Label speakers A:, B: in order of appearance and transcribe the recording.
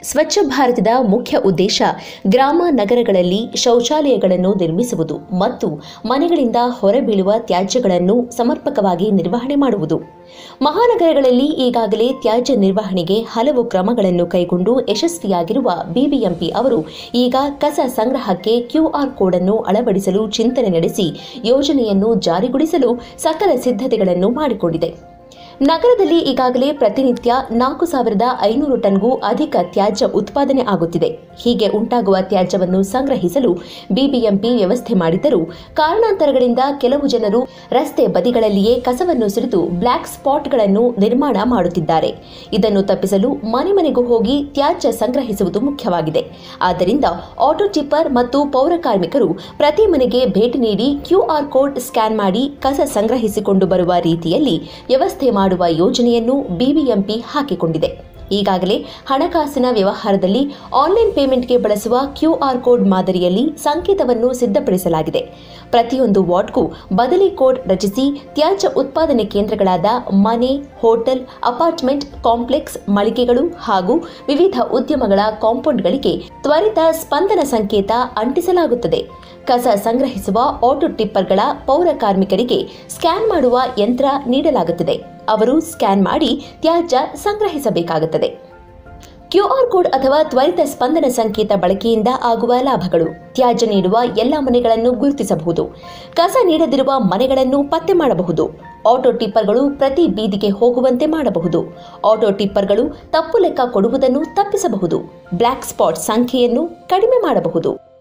A: ಸ್ವಚ್ಛ ಭಾರತದ ಮುಖ್ಯ ಉದ್ದೇಶ ಗ್ರಾಮ ನಗರಗಳಲ್ಲಿ ಶೌಚಾಲಯಗಳನ್ನು ನಿರ್ಮಿಸುವುದು ಮತ್ತು ಮನೆಗಳಿಂದ ಹೊರಬೀಳುವ ತ್ಯಾಜ್ಯಗಳನ್ನು ಸಮರ್ಪಕವಾಗಿ ನಿರ್ವಹಣೆ ಮಾಡುವುದು ಮಹಾನಗರಗಳಲ್ಲಿ ಈಗಾಗಲೇ ತ್ಯಾಜ್ಯ ನಿರ್ವಹಣೆಗೆ ಹಲವು ಕ್ರಮಗಳನ್ನು ಕೈಗೊಂಡು ಯಶಸ್ವಿಯಾಗಿರುವ ಬಿಬಿಎಂಪಿ ಅವರು ಈಗ ಕಸ ಸಂಗ್ರಹಕ್ಕೆ ಕ್ಯೂಆರ್ ಕೋಡ್ ಅನ್ನು ಅಳವಡಿಸಲು ಚಿಂತನೆ ನಡೆಸಿ ಯೋಜನೆಯನ್ನು ಜಾರಿಗೊಳಿಸಲು ಸಕಲ ಸಿದ್ಧತೆಗಳನ್ನು ಮಾಡಿಕೊಂಡಿದೆ ನಗರದಲ್ಲಿ ಈಗಾಗಲೇ ಪ್ರತಿನಿತ್ಯ ನಾಲ್ಕು ಸಾವಿರದ ಐನೂರು ಟನ್ಗೂ ಅಧಿಕ ತ್ಯಾಜ್ಯ ಉತ್ಪಾದನೆ ಆಗುತ್ತಿದೆ ಹೀಗೆ ಉಂಟಾಗುವ ತ್ಯಾಜ್ಯವನ್ನು ಸಂಗ್ರಹಿಸಲು ಬಿಬಿಎಂಪಿ ವ್ಯವಸ್ಥೆ ಮಾಡಿದ್ದರೂ ಕಾರಣಾಂತರಗಳಿಂದ ಕೆಲವು ಜನರು ರಸ್ತೆ ಬದಿಗಳಲ್ಲಿಯೇ ಕಸವನ್ನು ಸುರಿದು ಬ್ಲ್ಯಾಕ್ ಸ್ಪಾಟ್ಗಳನ್ನು ನಿರ್ಮಾಣ ಮಾಡುತ್ತಿದ್ದಾರೆ ಇದನ್ನು ತಪ್ಪಿಸಲು ಮನೆ ಮನೆಗೂ ಹೋಗಿ ತ್ಯಾಜ್ಯ ಸಂಗ್ರಹಿಸುವುದು ಮುಖ್ಯವಾಗಿದೆ ಆದ್ದರಿಂದ ಆಟೋ ಟಿಪ್ಪರ್ ಮತ್ತು ಪೌರ ಕಾರ್ಮಿಕರು ಪ್ರತಿ ಮನೆಗೆ ಭೇಟಿ ನೀಡಿ ಕ್ಯೂಆರ್ ಕೋಡ್ ಸ್ಕ್ಯಾನ್ ಮಾಡಿ ಕಸ ಸಂಗ್ರಹಿಸಿಕೊಂಡು ಬರುವ ರೀತಿಯಲ್ಲಿ ವ್ಯವಸ್ಥೆ ಮಾಡುವ ಯೋಜನೆಯನ್ನು ಬಿಬಿಎಂಪಿ ಹಾಕಿಕೊಂಡಿದೆ ಈಗಾಗಲೇ ಹಣಕಾಸಿನ ವ್ಯವಹಾರದಲ್ಲಿ ಆನ್ಲೈನ್ ಪೇಮೆಂಟ್ಗೆ ಬಳಸುವ ಕ್ಯೂಆರ್ ಕೋಡ್ ಮಾದರಿಯಲ್ಲಿ ಸಂಕೇತವನ್ನು ಸಿದ್ಧಪಡಿಸಲಾಗಿದೆ ಪ್ರತಿಯೊಂದು ವಾರ್ಡ್ಗೂ ಬದಲಿ ಕೋಡ್ ರಚಿಸಿ ತ್ಯಾಜ್ಯ ಉತ್ಪಾದನೆ ಕೇಂದ್ರಗಳಾದ ಮನೆ ಹೋಟೆಲ್ ಅಪಾರ್ಟ್ಮೆಂಟ್ ಕಾಂಪ್ಲೆಕ್ಸ್ ಮಳಿಗೆಗಳು ಹಾಗೂ ವಿವಿಧ ಉದ್ಯಮಗಳ ಕಾಂಪೌಂಡ್ಗಳಿಗೆ ತ್ವರಿತ ಸ್ಪಂದನ ಸಂಕೇತ ಅಂಟಿಸಲಾಗುತ್ತದೆ ಕಸ ಸಂಗ್ರಹಿಸುವ ಆಟೋ ಟಿಪ್ಪರ್ಗಳ ಪೌರ ಕಾರ್ಮಿಕರಿಗೆ ಸ್ಕ್ಯಾನ್ ಮಾಡುವ ಯಂತ್ರ ನೀಡಲಾಗುತ್ತದೆ ಅವರು ಸ್ಕ್ಯಾನ್ ಮಾಡಿ ತ್ಯಾಜ್ಯ ಸಂಗ್ರಹಿಸಬೇಕಾಗುತ್ತದೆ ಕ್ಯೂಆರ್ ಕೋಡ್ ಅಥವಾ ತ್ವರಿತ ಸ್ಪಂದನ ಸಂಕೇತ ಬಳಕೆಯಿಂದ ಆಗುವ ಲಾಭಗಳು ತ್ಯಾಜ್ಯ ನೀಡುವ ಎಲ್ಲ ಮನೆಗಳನ್ನು ಗುರುತಿಸಬಹುದು ಕಸ ನೀಡದಿರುವ ಮನೆಗಳನ್ನು ಪತ್ತೆ ಮಾಡಬಹುದು ಆಟೋ ಟಿಪ್ಪರ್ಗಳು ಪ್ರತಿ ಬೀದಿಗೆ ಹೋಗುವಂತೆ ಮಾಡಬಹುದು ಆಟೋ ಟಿಪ್ಪರ್ಗಳು ತಪ್ಪು ಲೆಕ್ಕ ಕೊಡುವುದನ್ನು ತಪ್ಪಿಸಬಹುದು ಬ್ಲ್ಯಾಕ್ ಸ್ಪಾಟ್ ಸಂಖ್ಯೆಯನ್ನು ಕಡಿಮೆ ಮಾಡಬಹುದು